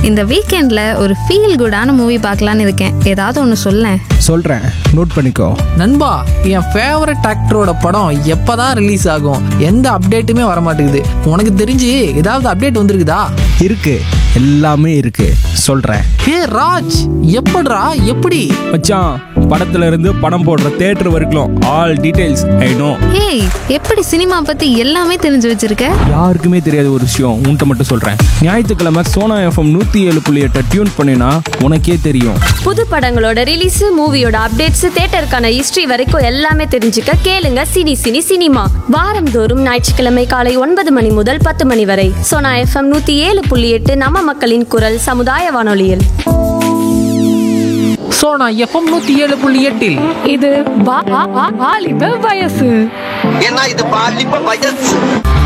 இந்த வீக்கெண்ட்ல ஒரு ஃபீல் குடான மூவி பார்க்கலான்னு இருக்கேன் ஏதாவது ஒன்று சொல்லேன் சொல்கிறேன் நோட் பண்ணிக்கோ நண்பா என் ஃபேவரட் ஆக்டரோட படம் எப்பதான் ரிலீஸ் ஆகும் எந்த அப்டேட்டுமே வர மாட்டேங்குது உனக்கு தெரிஞ்சு ஏதாவது அப்டேட் வந்திருக்குதா இருக்கு எல்லாமே இருக்கு சொல்கிறேன் ஹே ராஜ் எப்படிடா எப்படி மச்சான் படத்துல இருந்து படம் போடுற தேட்டர் வரைக்கும் ஆல் டீடைல்ஸ் ஐ நோ ஏய் எப்படி சினிமா பத்தி எல்லாமே தெரிஞ்சு வச்சிருக்க யாருக்குமே தெரியாத ஒரு விஷயம் உன்கிட்ட மட்டும் சொல்கிறேன் ஞாயிற்றுக்கிழமை சோனா எஃப்எம் நூற்றி ஏழு புள்ளி எட்டை டியூன் பண்ணினா உனக்கே தெரியும் புது படங்களோட ரிலீஸ் மூவியோட அப்டேட்ஸ் தியேட்டருக்கான ஹிஸ்டரி வரைக்கும் எல்லாமே தெரிஞ்சுக்க கேளுங்க சினி சினி சினிமா வாரந்தோறும் ஞாயிற்றுக்கிழமை காலை ஒன்பது மணி முதல் பத்து மணி வரை சோனா எஃப்எம் நூத்தி ஏழு புள்ளி எட்டு நம்ம மக்களின் குரல் சமுதாய வானொலியில் ஸோ நான் எஃப்எம் நூற்றி ஏழு புள்ளி எட்டில் இது வா- வா- வா- வாலிப வயசு ஏன்னா இது பாலிப்ப வயசு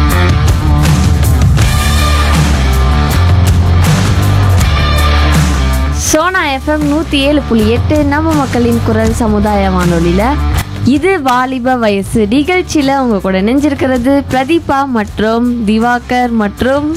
சோனா எஃப்எம் நூத்தி ஏழு புள்ளி எட்டு நம்ம மக்களின் குரல் சமுதாய வானொலியில இது வாலிப வயசு நிகழ்ச்சியில உங்க கூட இணைஞ்சிருக்கிறது பிரதீபா மற்றும் திவாகர் மற்றும்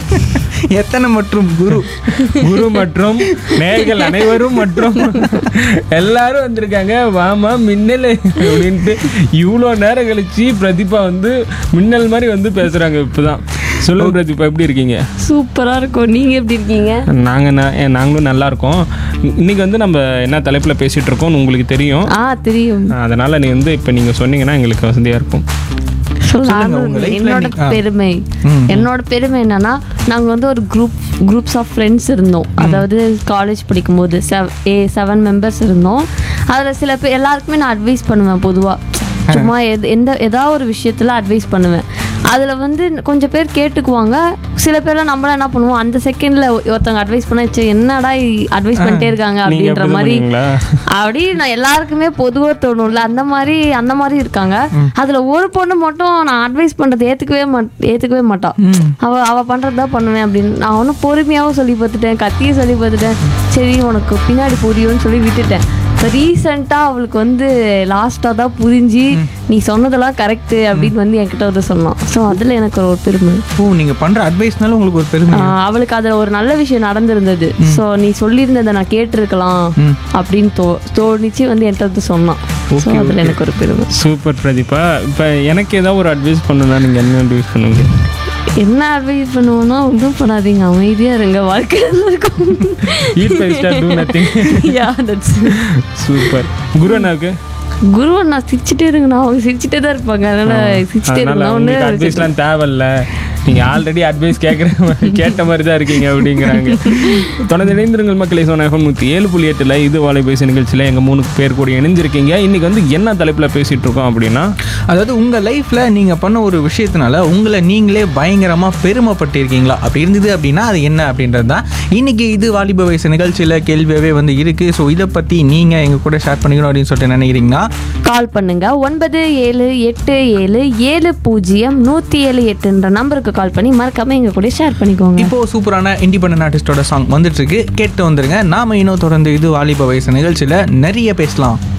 எத்தனை மற்றும் குரு குரு மற்றும் நேயர்கள் அனைவரும் மற்றும் எல்லாரும் வந்திருக்காங்க வாமா மின்னல் அப்படின்ட்டு இவ்வளோ நேரம் கழிச்சு பிரதீபா வந்து மின்னல் மாதிரி வந்து பேசுறாங்க இப்போதான் சொல்லுங்க பிரதீபா எப்படி இருக்கீங்க சூப்பரா இருக்கும் நீங்க எப்படி இருக்கீங்க நாங்கள் நாங்களும் நல்லா இருக்கோம் இன்னைக்கு வந்து நம்ம என்ன தலைப்பில் பேசிட்டு இருக்கோம்னு உங்களுக்கு தெரியும் ஆ தெரியும் அதனால நீ வந்து இப்போ நீங்கள் சொன்னீங்கன்னா எங்களுக்கு வசதியாக இருக்கும் சொல்லுங்க, உங்க life ல என்னோட நீ- ஆ. பெருமை என்னோட பெருமை என்னன்னா நாங்க வந்து ஒரு குரூப் குரூப்ஸ் ஆஃப் ஃப்ரெண்ட்ஸ் இருந்தோம் அதாவது காலேஜ் படிக்கும்போது செவ் ஏ செவன் மெம்பர்ஸ் இருந்தோம் அதுல சில பேர் எல்லாருக்குமே நான் அட்வைஸ் பண்ணுவேன் பொதுவா சும்மா எது எந்த ஏதாவது ஒரு விஷயத்துல அட்வைஸ் பண்ணுவேன் அதுல வந்து கொஞ்சம் பேர் கேட்டுக்குவாங்க சில பேர்லாம் நம்மளாம் என்ன பண்ணுவோம் அந்த செகண்ட்ல ஒருத்தவங்க அட்வைஸ் பண்ண "ச்சே, என்னடா அட்வைஸ் பண்ணிட்டே இருக்காங்க நீங்க அப்படின்ற அப்படிதான் மாதிரி பண்ணுவீங்களா? அப்படி நான் எல்லாருக்குமே பொதுவா தோணும்ல அந்த மாதிரி அந்த மாதிரி இருக்காங்க அதுல ஒரு பொண்ணு மட்டும் நான் அட்வைஸ் பண்றது ஏத்துக்கவே மாட் ஏத்துக்கவே மாட்டா அவ அவ பண்றதுதான் பண்ணுவேன் அப்படின்னு நான் ஒன்னும் பொறுமையாவும் சொல்லி பார்த்துட்டேன் கத்தியும் சொல்லி பார்த்துட்டேன் சரி உனக்கு பின்னாடி புரியும்னு சொல்லி விட்டுட்டேன் இப்போ ரீசெண்டாக அவளுக்கு வந்து லாஸ்ட்டாக தான் புரிஞ்சு நீ சொன்னதெல்லாம் கரெக்டு அப்படின்னு வந்து என்கிட்ட வந்து சொன்னான் ஸோ அதில் எனக்கு ஒரு பெருமை ஓ நீங்க பண்ற அட்வைஸ்னால உங்களுக்கு ஒரு பெருமை ஆஹ் அவளுக்கு அதுல ஒரு நல்ல விஷயம் நடந்திருந்தது சோ நீ சொல்லியிருந்ததை நான் கேட்டிருக்கலாம் அப்படின்னு தோ தோணிச்சு வந்து என்கிட்ட வந்து சொன்னான் ஸோ அதுல எனக்கு ஒரு பெருமை சூப்பர் பிரதீபா இப்போ எனக்கு ஏதாவது ஒரு அட்வைஸ் பண்ணணும்னா நீங்கள் என்ன அட்வைஸ் பண்ணுவீங்க என்ன அட்வைஸ் பண்ணுவோம்னா ஒன்றும் பண்ணாதீங்க அமைதியா இருங்க வாழ்க்கையில இருக்கும் eat five do nothing Yeah, that's it. Super Guru அண்ணாவுக்கு குரு நான் சிரிச்சுட்டே இருங்கண்ணா அவங்க சிரிச்சுட்டே தான் இருப்பாங்க அதனால சிரிச்சுட்டே அதனால இருந்தா உங்களுக்கு ஒன்று அட்வைஸ்லாம் தேவையில்ல நீங்க ஆல்ரெடி அட்வைஸ் கேட்குற கேட்ட மாதிரி தான் இருக்கீங்க அப்படிங்கிறாங்க தொடர்ந்து இணைந்திருங்கள் மக்களை சொன்ன எஃப்எம் நூற்றி ஏழு புள்ளி எட்டில் இது வாழை பேசு நிகழ்ச்சியில் எங்கள் மூணு பேர் கூட இணைஞ்சிருக்கீங்க இன்னைக்கு வந்து என்ன தலைப்பில் பேசிட்டு இருக்கோம் அப்படின்னா அதாவது உங்க லைஃப்ல நீங்க பண்ண ஒரு விஷயத்தினால உங்களை நீங்களே பயங்கரமா பெருமைப்பட்டிருக்கீங்களா அப்படி இருந்தது அப்படின்னா அது என்ன அப்படின்றது தான் இன்னைக்கு இது வாலிப வயசு நிகழ்ச்சியில கேள்வியாவே வந்து இருக்கு ஸோ இதை பத்தி நீங்க எங்க கூட ஷேர் பண்ணிக்கணும் அப்படின்னு சொல்லிட்டு நினைக்கிறீங்கன்னா கால் பண்ணுங்க ஒன்பது ஏழு எட்டு ஏழு ஏழு பூஜ்ஜியம் நூத்தி ஏழு எட்டுன்ற நம்பருக்கு கால் பண்ணி மறக்காம எங்க கூட ஷேர் பண்ணிக்கோங்க இப்போ சூப்பரான இண்டிபெண்டன்ட் ஆர்டிஸ்டோட சாங் வந்துட்டு இருக்கு கேட்டு வந்துருங்க நாம இன்னும் தொடர்ந்து இது வாலிப வயசு நிகழ்ச்சியில நிறைய பேசலாம்